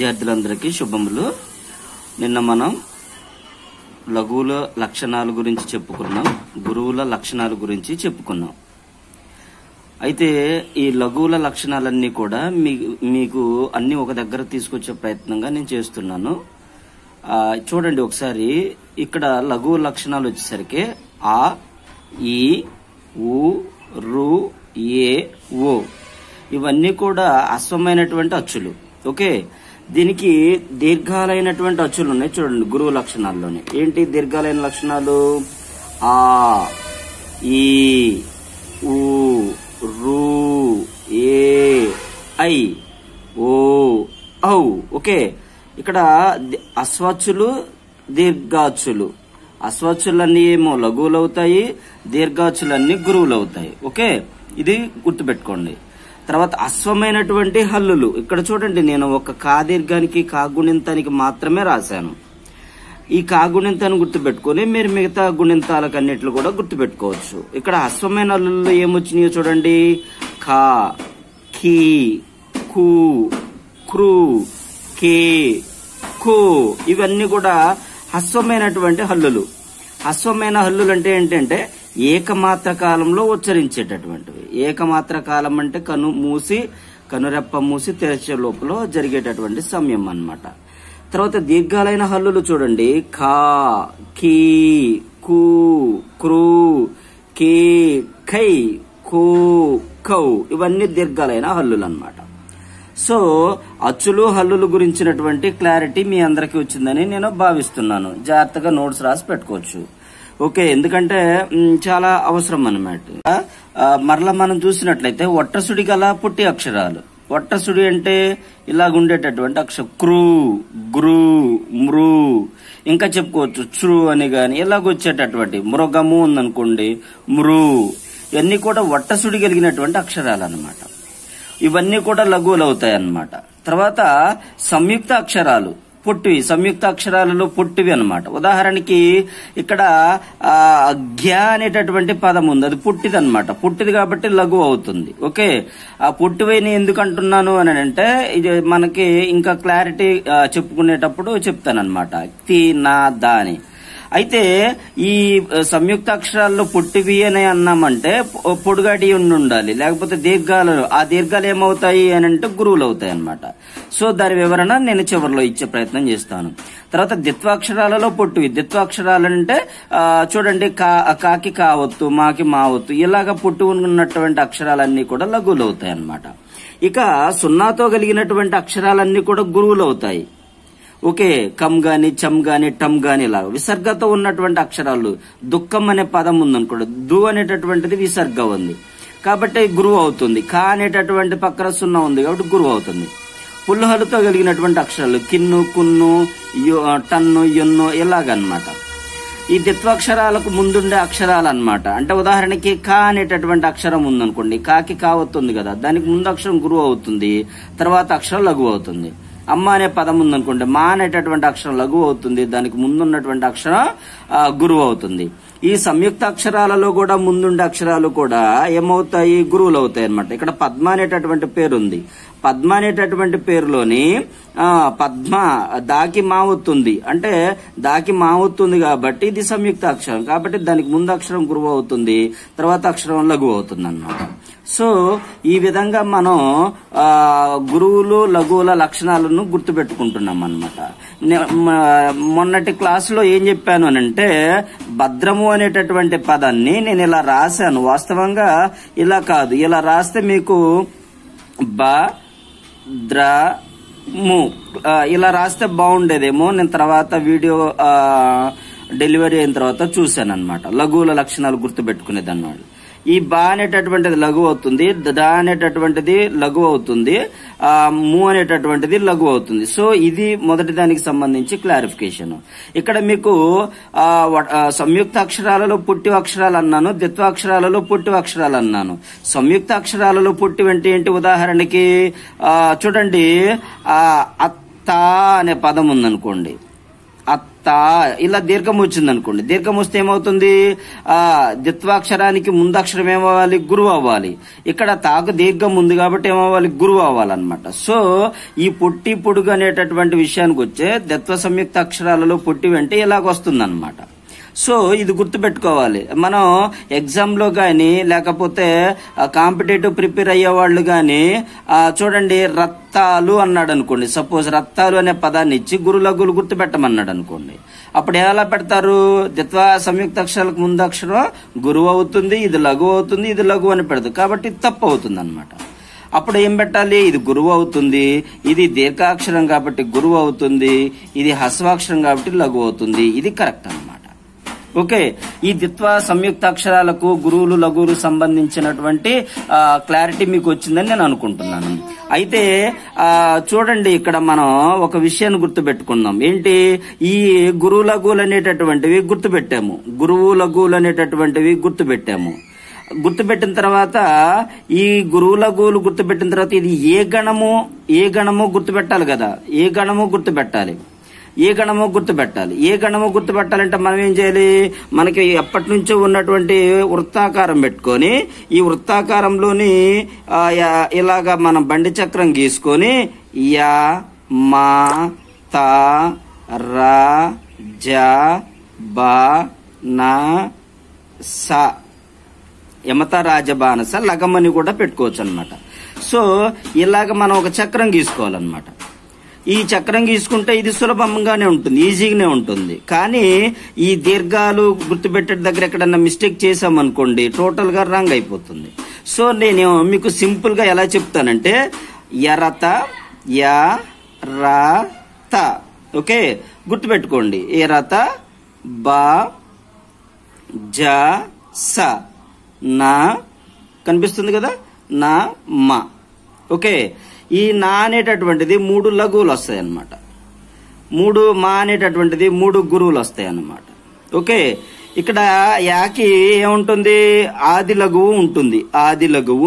విద్యార్థులందరికీ శుభములు నిన్న మనం లఘువుల లక్షణాల గురించి చెప్పుకున్నాం గురువుల లక్షణాల గురించి చెప్పుకున్నాం అయితే ఈ లఘువుల లక్షణాలన్నీ కూడా మీ మీకు అన్ని ఒక దగ్గర తీసుకొచ్చే ప్రయత్నంగా నేను చేస్తున్నాను ఆ, చూడండి ఒకసారి ఇక్కడ లఘువు లక్షణాలు వచ్చేసరికి ఆ ఈ ఊ రు ఏ ఓ ఇవన్నీ కూడా అశ్వమైనటువంటి అచ్చులు ఓకే దీనికి దీర్ఘాలైనటువంటి అచ్చులు ఉన్నాయి చూడండి గురువు లక్షణాల్లోనే ఏంటి దీర్ఘాలైన లక్షణాలు ఆ ఈ ఊ రు ఏ ఐ ఓ ఔ ఓకే ఇక్కడ ది- అశ్వచ్చులు దీర్ఘాచులు అశ్వచ్చులన్నీ ఏమో లఘువులు అవుతాయి దీర్ఘాచులన్నీ గురువులు అవుతాయి ఓకే ఇది గుర్తుపెట్టుకోండి తర్వాత అశ్వమైనటువంటి హల్లులు ఇక్కడ చూడండి నేను ఒక కాదీర్ఘానికి కాగుణింతానికి మాత్రమే రాశాను ఈ కాగుణింతాన్ని గుర్తుపెట్టుకొని మీరు మిగతా గుణింతాలకు అన్నిట్లు కూడా గుర్తుపెట్టుకోవచ్చు ఇక్కడ అశ్వమైన హల్లుల్లో ఏమొచ్చినాయో చూడండి ఖా ఖీ కు క్రూ కే కు ఇవన్నీ కూడా హస్వమైనటువంటి హల్లులు హస్వమైన హల్లులు అంటే ఏంటంటే ఏకమాత్ర కాలంలో ఉచ్చరించేటటువంటివి ఏకమాత్ర కాలం అంటే కను మూసి కనురెప్ప మూసి తెరిచే లోపల జరిగేటటువంటి సమయం అన్నమాట తర్వాత దీర్ఘాలైన హల్లులు చూడండి ఖా ఖీ కు క్రూ కే ఖై కో కౌ ఇవన్నీ దీర్ఘాలైన హల్లులు అన్నమాట సో అచ్చులు హల్లులు గురించినటువంటి క్లారిటీ మీ అందరికీ వచ్చిందని నేను భావిస్తున్నాను జాగ్రత్తగా నోట్స్ రాసి పెట్టుకోవచ్చు ఓకే ఎందుకంటే మ్, చాలా అవసరం అన్నమాట ఆ, మరలా మనం చూసినట్లయితే ఒట్టసుడి గల పుట్టి అక్షరాలు ఒట్టసుడి అంటే ఇలాగుండేటటువంటి అక్షరం క్రూ గ్రూ మృ ఇంకా చెప్పుకోవచ్చు చ్రు అని గాని ఇలాగొచ్చేటటువంటి మృగము ఉందనుకోండి మృ ఇవన్నీ కూడా ఒట్టసుడి కలిగినటువంటి అక్షరాలు అన్నమాట ఇవన్నీ కూడా లఘువులు అవుతాయి అన్నమాట తర్వాత సంయుక్త అక్షరాలు పొట్టివి సంయుక్త అక్షరాలలో పొట్టివి అన్నమాట ఉదాహరణకి ఇక్కడ ఆ, ఘ్య అనేటటువంటి పదం ఉంది అది పుట్టిది అనమాట పుట్టిది కాబట్టి లఘు అవుతుంది ఓకే ఆ పుట్టివైన ఎందుకు అంటున్నాను అని అంటే ఇది మనకి ఇంకా క్లారిటీ ఆ, చెప్పుకునేటప్పుడు చెప్తానన్నమాట తి నా దా అని అయితే ఈ ఆ, సంయుక్త అక్షరాల్లో పొట్టివి అని అన్నామంటే పొ- పొడుగాటి ఉండి ఉండాలి లేకపోతే దీర్ఘాలు ఆ దీర్ఘాలు ఏమవుతాయి అని అంటే గురువులు అవుతాయి అన్నమాట సో దాని వివరణ నేను చివరిలో ఇచ్చే ప్రయత్నం చేస్తాను తర్వాత దిత్వాక్షరాలలో పొట్టివి దిత్వాక్షరాలు అంటే ఆ, చూడండి కా కాకి కావత్తు మాకి మావత్తు ఇలాగ పుట్టి ఉన్నటువంటి అక్షరాలన్నీ కూడా లఘువులు అవుతాయి అన్నమాట ఇక సున్నాతో కలిగినటువంటి అక్షరాలన్నీ కూడా గురువులు అవుతాయి ఓకే కమ్ గాని చమ్ గాని టమ్ గాని ఇలా విసర్గతో ఉన్నటువంటి అక్షరాలు దుఃఖం అనే పదం ఉందనుకోండి దు అనేటటువంటిది విసర్గ ఉంది కాబట్టి గురువు అవుతుంది కా అనేటటువంటి పక్కన సున్నా ఉంది కాబట్టి గురువు అవుతుంది పుల్లహలతో కలిగినటువంటి అక్షరాలు కిన్ను కున్ను యో- టన్ను ఎన్ను ఇలాగన్నమాట ఈ దిత్వాక్షరాలకు ముందుండే అక్షరాలు అన్నమాట అంటే ఉదాహరణకి కా అనేటటువంటి అక్షరం ఉందనుకోండి కాకి కావత్తుంది కదా దానికి ముందు అక్షరం గురువు అవుతుంది తర్వాత అక్షరం లఘువు అవుతుంది అమ్మ అనే పదం ఉందనుకోండి మా అనేటటువంటి అక్షరం లఘువు అవుతుంది దానికి ముందున్నటువంటి అక్షరం ఆ, గురువు అవుతుంది ఈ సంయుక్త అక్షరాలలో కూడా ముందుండే అక్షరాలు కూడా ఏమవుతాయి గురువులు అవుతాయి అనమాట ఇక్కడ పద్మ అనేటటువంటి పేరు ఉంది పద్మ అనేటటువంటి పేరులోని ఆ, పద్మ దాకి మావుతుంది అంటే దాకి మావుతుంది కాబట్టి ఇది సంయుక్త అక్షరం కాబట్టి దానికి ముందు అక్షరం గురువు అవుతుంది తర్వాత అక్షరం లఘు అవుతుంది అన్నమాట సో ఈ విధంగా మనం ఆ, గురువులు లఘువుల లక్షణాలను గుర్తుపెట్టుకుంటున్నాం అనమాట మొన్నటి క్లాసులో ఏం చెప్పాను అని అంటే భద్రము అనేటటువంటి పదాన్ని నేను ఇలా రాశాను వాస్తవంగా ఇలా కాదు ఇలా రాస్తే మీకు బ ద్ర ము ఆ, ఇలా రాస్తే బాగుండేదేమో నేను తర్వాత వీడియో ఆ, డెలివరీ అయిన తర్వాత చూశాను అనమాట లఘువుల లక్షణాలు గుర్తుపెట్టుకునేది అన్నమాట ఈ బా అనేటటువంటిది లఘు అవుతుంది ద అనేటటువంటిది లఘు అవుతుంది ఆ ము అనేటటువంటిది లఘు అవుతుంది సో ఇది మొదటి దానికి సంబంధించి క్లారిఫికేషన్ ఇక్కడ మీకు ఆ, వ- ఆ, సంయుక్త అక్షరాలలో పుట్టి అక్షరాలు అన్నాను ద్విత్వాక్షరాలలో పుట్టి అక్షరాలు అన్నాను సంయుక్త అక్షరాలలో పుట్టి అంటే ఏంటి ఉదాహరణకి ఆ, చూడండి ఆ అత్త అనే పదం ఉందనుకోండి అత్త తా ఇలా దీర్ఘం వచ్చింది అనుకోండి దీర్ఘం వస్తే ఏమవుతుంది ఆ ద్విత్వాక్షరానికి ముందక్షరం ఏమవ్వాలి గురువు అవ్వాలి ఇక్కడ తాకు దీర్ఘం ఉంది కాబట్టి ఏమవ్వాలి గురువు అవ్వాలన్నమాట సో ఈ పొట్టి పొడుగు అనేటటువంటి విషయానికి వచ్చే ద్విత్వ సంయుక్త అక్షరాలలో పొట్టి వెంటే ఇలాగొస్తుంది అనమాట సో ఇది గుర్తుపెట్టుకోవాలి మనం ఎగ్జామ్ లో గాని లేకపోతే కాంపిటేటివ్ ప్రిపేర్ అయ్యే వాళ్ళు గాని ఆ, చూడండి రత్తాలు అన్నాడు అనుకోండి సపోజ్ రత్తాలు అనే పదాన్ని ఇచ్చి గురులగులు గుర్తుపెట్టమన్నాడు అనుకోండి అప్పుడు ఎలా పెడతారు ద్విత్వ సంయుక్త అక్షరాలకు ముందు అక్షరం గురువు అవుతుంది ఇది లఘు అవుతుంది ఇది లఘు అని పెడతారు కాబట్టి ఇది తప్పు అవుతుంది అనమాట అప్పుడు ఏం పెట్టాలి ఇది గురువు అవుతుంది ఇది దీర్ఘాక్షరం కాబట్టి గురువు అవుతుంది ఇది హస్వాక్షరం కాబట్టి లఘు అవుతుంది ఇది కరెక్ట్ అన్నమాట ఓకే ఈ ద్విత్వ సంయుక్త అక్షరాలకు గురువులు లఘువులు సంబంధించినటువంటి ఆ, క్లారిటీ మీకు వచ్చిందని నేను అనుకుంటున్నాను అయితే ఆ, చూడండి ఇక్కడ మనం ఒక విషయాన్ని గుర్తుపెట్టుకుందాం ఏంటి ఈ గురువు లఘువులు అనేటటువంటివి గుర్తుపెట్టాము గురువు లఘువులు అనేటటువంటివి గుర్తుపెట్టాము గుర్తుపెట్టిన తర్వాత ఈ గురువుల గోలు గుర్తుపెట్టిన తర్వాత ఇది ఏ గణము ఏ గణము గుర్తుపెట్టాలి కదా ఏ గణము గుర్తుపెట్టాలి ఏ గణము గుర్తుపెట్టాలి ఏ గణము గుర్తుపెట్టాలంటే మనం ఏం చేయాలి మనకి ఎప్పటి నుంచో ఉన్నటువంటి వృత్తాకారం పెట్టుకొని ఈ వృత్తాకారంలోని ఆ, యా- ఇలాగా మనం బండి చక్రం గీసుకొని యా మా తా రా జ బా నా సా యమత రాజబానస లగమని కూడా పెట్టుకోవచ్చు అనమాట సో ఇలాగ మనం ఒక చక్రం గీసుకోవాలన్నమాట ఈ చక్రం గీసుకుంటే ఇది సులభంగానే ఉంటుంది ఈజీగానే ఉంటుంది కానీ ఈ దీర్ఘాలు గుర్తుపెట్టే దగ్గర ఎక్కడన్నా మిస్టేక్ చేసామనుకోండి టోటల్ గా రాంగ్ అయిపోతుంది సో నేను మీకు సింపుల్ గా ఎలా చెప్తానంటే ఎరత యా రా త ఓకే గుర్తుపెట్టుకోండి ఎరత బా జ స నా కనిపిస్తుంది కదా నా మా ఓకే ఈ నా అనేటటువంటిది మూడు లఘువులు వస్తాయి అన్నమాట మూడు మా అనేటటువంటిది మూడు గురువులు వస్తాయి అన్నమాట ఓకే ఇక్కడ యాకి ఏముంటుంది ఆది లఘువు ఉంటుంది ఆది లఘువు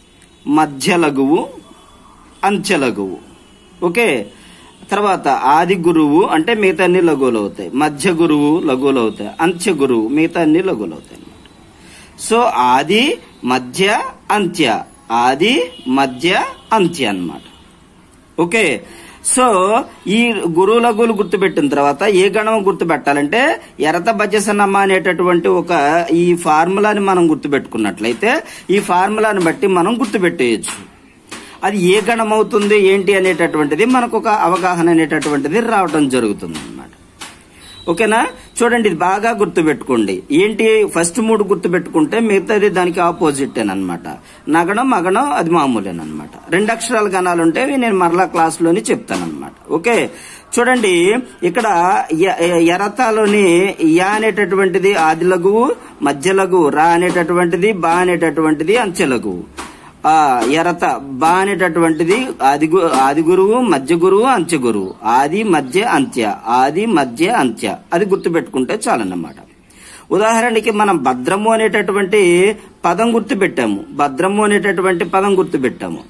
మధ్య లఘువు అంచె లఘువు ఓకే తర్వాత ఆది గురువు అంటే మిగతా అన్ని లఘువులు అవుతాయి మధ్య గురువు లఘువులు అవుతాయి అంత్య గురువు మిగతా అన్ని లఘువులు అవుతాయి అన్నమాట సో ఆది మధ్య అంత్య ఆది మధ్య అంత్య అన్నమాట ఓకే సో ఈ గురువు లఘువులు గుర్తుపెట్టిన తర్వాత ఏ గణం గుర్తుపెట్టాలంటే ఎరత భజసనమ్మ అనేటటువంటి ఒక ఈ ఫార్ములాని మనం గుర్తుపెట్టుకున్నట్లయితే ఈ ఫార్ములాని బట్టి మనం గుర్తుపెట్టేయచ్చు అది ఏ గణం అవుతుంది ఏంటి అనేటటువంటిది మనకు ఒక అవగాహన అనేటటువంటిది రావడం జరుగుతుంది అన్నమాట ఓకేనా చూడండి ఇది బాగా గుర్తుపెట్టుకోండి ఏంటి ఫస్ట్ మూడు గుర్తుపెట్టుకుంటే మిగతాది దానికి ఆపోజిట్ అనమాట నగడం మగడం అది మామూలేనమాట రెండు అక్షరాల గణాలు ఉంటే అవి నేను మరలా క్లాస్ లోని చెప్తానమాట ఓకే చూడండి ఇక్కడ య- ఎరతాలోని యా అనేటటువంటిది ఆది లఘువు మధ్య లఘువు రా అనేటటువంటిది బా అనేటటువంటిది అంచె లఘువు ఆ ఎరత బా అనేటటువంటిది ఆది గు- ఆది గురువు మధ్య గురువు అంత్య గురువు ఆది మధ్య అంత్య ఆది మధ్య అంత్య అది గుర్తుపెట్టుకుంటే చాలన్నమాట ఉదాహరణకి మనం భద్రము అనేటటువంటి పదం గుర్తుపెట్టాము భద్రము అనేటటువంటి పదం గుర్తుపెట్టాము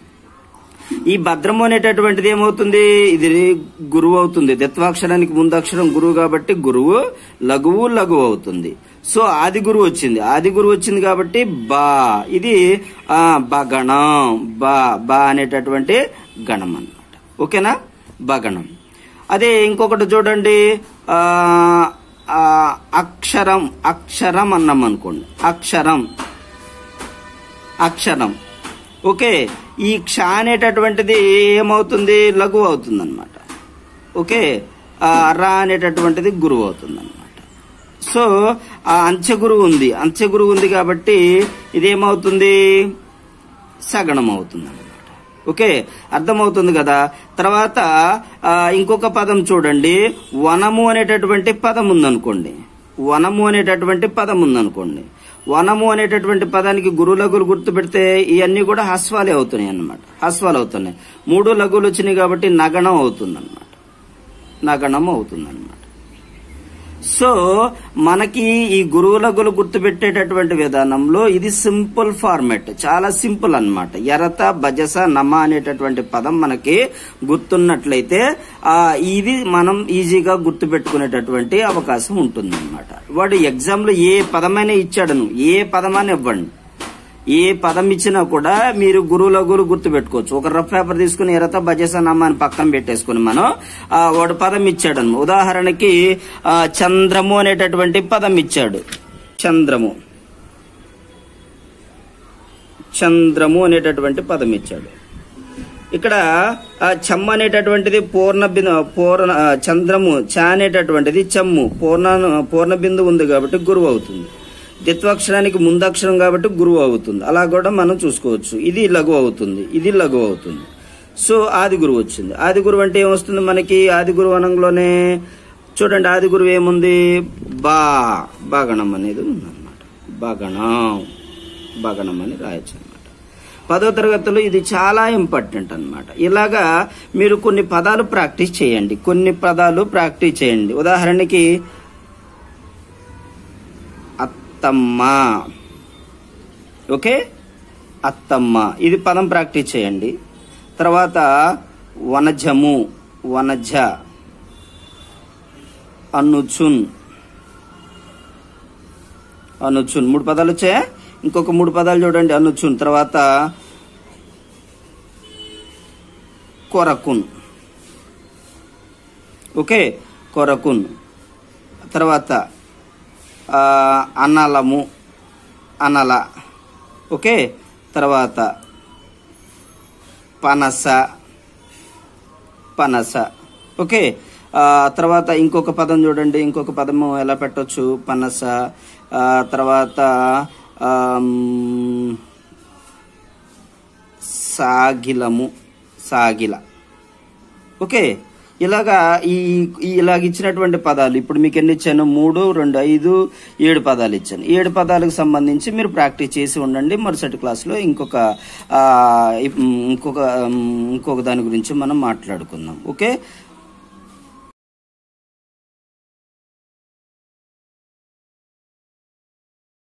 ఈ భద్రము అనేటటువంటిది ఏమవుతుంది ఇది గురువు అవుతుంది దత్వాక్షరానికి ముందు అక్షరం గురువు కాబట్టి గురువు లఘువు లఘువు అవుతుంది సో ఆది గురువు వచ్చింది ఆది గురువు వచ్చింది కాబట్టి బా ఇది ఆ బగణం బా బా అనేటటువంటి గణం అన్నమాట ఓకేనా బగణం అదే ఇంకొకటి చూడండి ఆ ఆ, అక్షరం అక్షరం అన్నాం అనుకోండి అక్షరం అక్షరం ఓకే ఈ క్ష అనేటటువంటిది ఏమవుతుంది లఘువు అవుతుంది అనమాట ఓకే ఆ రా అనేటటువంటిది గురువు అవుతుంది అనమాట సో ఆ అంచె గురువు ఉంది అంచె గురువు ఉంది కాబట్టి ఇదేమవుతుంది సగణం అవుతుంది అనమాట ఓకే అర్థమవుతుంది కదా తర్వాత ఆ, ఇంకొక పదం చూడండి వనము అనేటటువంటి పదం ఉందనుకోండి వనము అనేటటువంటి పదం ఉందనుకోండి వనము అనేటటువంటి పదానికి గురు లఘులు గుర్తు పెడితే ఇవన్నీ కూడా హస్వాలే అవుతున్నాయి అన్నమాట హస్వాలు అవుతున్నాయి మూడు లఘువులు వచ్చినాయి కాబట్టి నగణం అవుతుంది అనమాట నగణం అవుతుంది అనమాట సో మనకి ఈ గురువుల గులు గుర్తుపెట్టేటటువంటి విధానంలో ఇది సింపుల్ ఫార్మాట్ చాలా సింపుల్ అన్నమాట ఎరత భజస నమ అనేటటువంటి పదం మనకి గుర్తున్నట్లయితే ఆ ఇది మనం ఈజీగా గుర్తుపెట్టుకునేటటువంటి అవకాశం ఉంటుంది వాడు ఎగ్జామ్ లో ఏ పదమైనా ఇచ్చాడను ఏ పదమైనా ఇవ్వండి ఏ పదం ఇచ్చినా కూడా మీరు గురువుల గురు గుర్తు పెట్టుకోవచ్చు ఒక రఫ్ పేపర్ తీసుకుని ఎరత భజస నమ్మ అని పక్కన పెట్టేసుకుని మనం ఆ, వాడు పదం ఇచ్చాడు ఉదాహరణకి ఆ, చంద్రము అనేటటువంటి పదం ఇచ్చాడు చంద్రము చంద్రము అనేటటువంటి పదం ఇచ్చాడు ఇక్కడ ఆ చెమ్మ అనేటటువంటిది పూర్ణ బిందు పూర్ణ ఆ, చంద్రము చ అనేటటువంటిది చెమ్ము పూర్ణ పూర్ణ బిందు ఉంది కాబట్టి గురువు అవుతుంది ద్విత్వాక్షరానికి ముందక్షరం కాబట్టి గురువు అవుతుంది అలా కూడా మనం చూసుకోవచ్చు ఇది లఘు అవుతుంది ఇది లఘు అవుతుంది సో ఆది గురువు వచ్చింది ఆది గురువు అంటే ఏమొస్తుంది మనకి ఆది గురువు అనంలోనే చూడండి ఆది గురువు ఏముంది బా బాగణం అనేది ఉందన్నమాట బాగణం బాగణం అని రాయొచ్చు అనమాట పదో తరగతిలో ఇది చాలా ఇంపార్టెంట్ అన్నమాట ఇలాగా మీరు కొన్ని పదాలు ప్రాక్టీస్ చేయండి కొన్ని పదాలు ప్రాక్టీస్ చేయండి ఉదాహరణకి అత్తమ్మ ఓకే అత్తమ్మ ఇది పదం ప్రాక్టీస్ చేయండి తర్వాత వనజము వనజ అనుచున్ అనుచున్ మూడు పదాలు వచ్చాయా ఇంకొక మూడు పదాలు చూడండి అనుచున్ తర్వాత కొరకున్ ఓకే కొరకున్ తర్వాత ఆ, అనలము అనల ఓకే తర్వాత పనస పనస ఓకే ఆ, తర్వాత ఇంకొక పదం చూడండి ఇంకొక పదము ఎలా పెట్టొచ్చు పనస ఆ, తర్వాత ఆమ్, సాగిలము సాగిల ఓకే ఇలాగా ఈ ఈ ఇలాగ ఇచ్చినటువంటి పదాలు ఇప్పుడు మీకు ఎన్ని ఇచ్చాను మూడు రెండు ఐదు ఏడు పదాలు ఇచ్చాను ఏడు పదాలకు సంబంధించి మీరు ప్రాక్టీస్ చేసి ఉండండి మరుసటి క్లాస్లో ఇంకొక ఆ, ఇప్- ఇంకొక ఉమ్, ఇంకొక దాని గురించి మనం మాట్లాడుకుందాం ఓకే